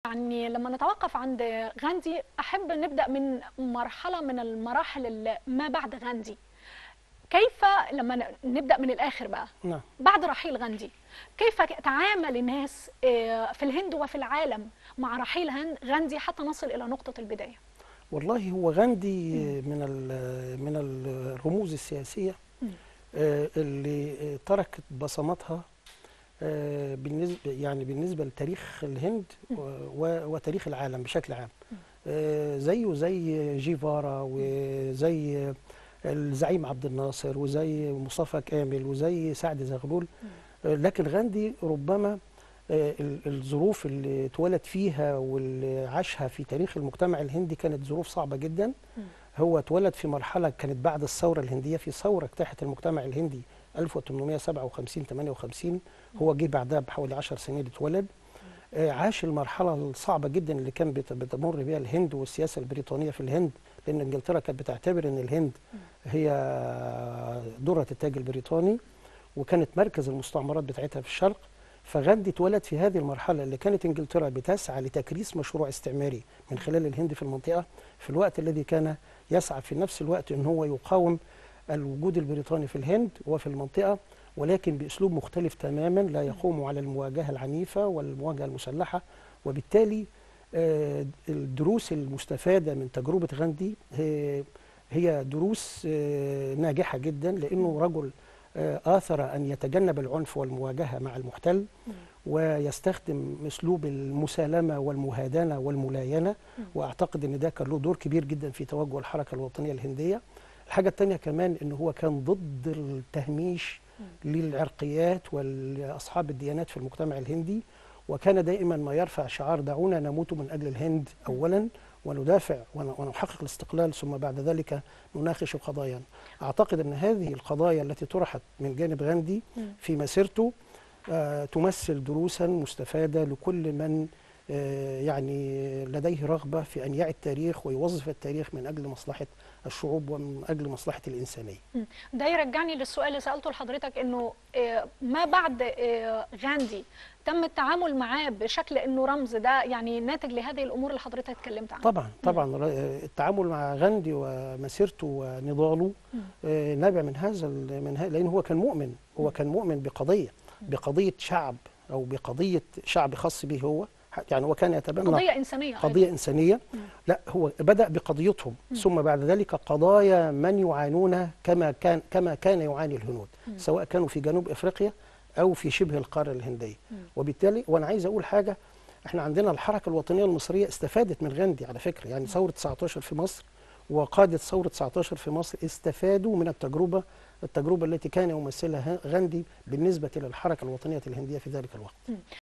يعني لما نتوقف عند غاندي احب نبدا من مرحله من المراحل اللي ما بعد غاندي كيف لما ن- نبدا من الاخر بقى نعم بعد رحيل غاندي كيف تعامل الناس آه، في الهند وفي العالم مع رحيل هن- غاندي حتى نصل الى نقطه البدايه والله هو غاندي من ال- من الرموز السياسيه مم. آه، اللي آه، تركت بصماتها آه، بالنسبه يعني بالنسبه لتاريخ الهند مم. و- وتاريخ العالم بشكل عام آه، زيه زي جيفارا وزي الزعيم عبد الناصر وزي مصطفى كامل وزي سعد زغلول آه، لكن غاندي ربما آه، ال- الظروف اللي اتولد فيها واللي عاشها في تاريخ المجتمع الهندي كانت ظروف صعبة جدا مم. هو اتولد في مرحلة كانت بعد الثورة الهندية في ثورة اجتاحت المجتمع الهندي 1857 58 هو جه بعدها بحوالي 10 سنين اتولد آه، عاش المرحلة الصعبة جدا اللي كان بت- بتمر بها الهند والسياسة البريطانية في الهند لأن إنجلترا كانت بتعتبر إن الهند هي درة التاج البريطاني وكانت مركز المستعمرات بتاعتها في الشرق فغاندي اتولد في هذه المرحلة اللي كانت إنجلترا بتسعى لتكريس مشروع استعماري من خلال الهند في المنطقة في الوقت الذي كان يسعى في نفس الوقت أن هو يقاوم الوجود البريطاني في الهند وفي المنطقة ولكن بأسلوب مختلف تماما لا يقوم على المواجهة العنيفة والمواجهة المسلحة وبالتالي آه، الدروس المستفادة من تجربة غاندي هي- هي دروس آه، ناجحة جدا لأنه رجل آه، آثر أن يتجنب العنف والمواجهة مع المحتل ويستخدم أسلوب المسالمة والمهادنة والملاينة وأعتقد أن ده كان له دور كبير جدا في توجه الحركة الوطنية الهندية الحاجة الثانية كمان أنه هو كان ضد التهميش للعرقيات وأصحاب الديانات في المجتمع الهندي وكان دائما ما يرفع شعار دعونا نموت من أجل الهند أولا وندافع ون- ونحقق الاستقلال ثم بعد ذلك نناقش قضايا أعتقد أن هذه القضايا التي طرحت من جانب غاندي مم. في مسيرته آه، تمثل دروسا مستفادة لكل من آه، يعني لديه رغبة في أن يعي التاريخ ويوظف التاريخ من أجل مصلحة الشعوب ومن أجل مصلحة الإنسانية ده يرجعني للسؤال اللي سالته لحضرتك انه آه، ما بعد آه، غاندي تم التعامل معاه بشكل انه رمز ده يعني ناتج لهذه الامور اللي حضرتك اتكلمت عنها طبعا طبعا ر- التعامل مع غاندي ومسيرته ونضاله مم. آه، نابع من هذا ال- من ه- لأن هو كان مؤمن هو كان مؤمن بقضية بقضية شعب أو بقضية شعب خاص به هو يعني هو كان يتبنى قضيه انسانيه أيضاً. قضية إنسانية لا هو بدأ بقضيتهم ثم بعد ذلك قضايا من يعانون كما كان كما كان يعاني الهنود سواء كانوا في جنوب أفريقيا أو في شبه القارة الهندية وبالتالي وأنا عايز أقول حاجة احنا عندنا الحركة الوطنية المصرية استفادت من غاندي على فكرة يعني ثورة 19 في مصر وقادة ثورة 19 في مصر استفادوا من التجربة التجربة التي كان يمثلها غاندي بالنسبة للحركة الوطنية الهندية في ذلك الوقت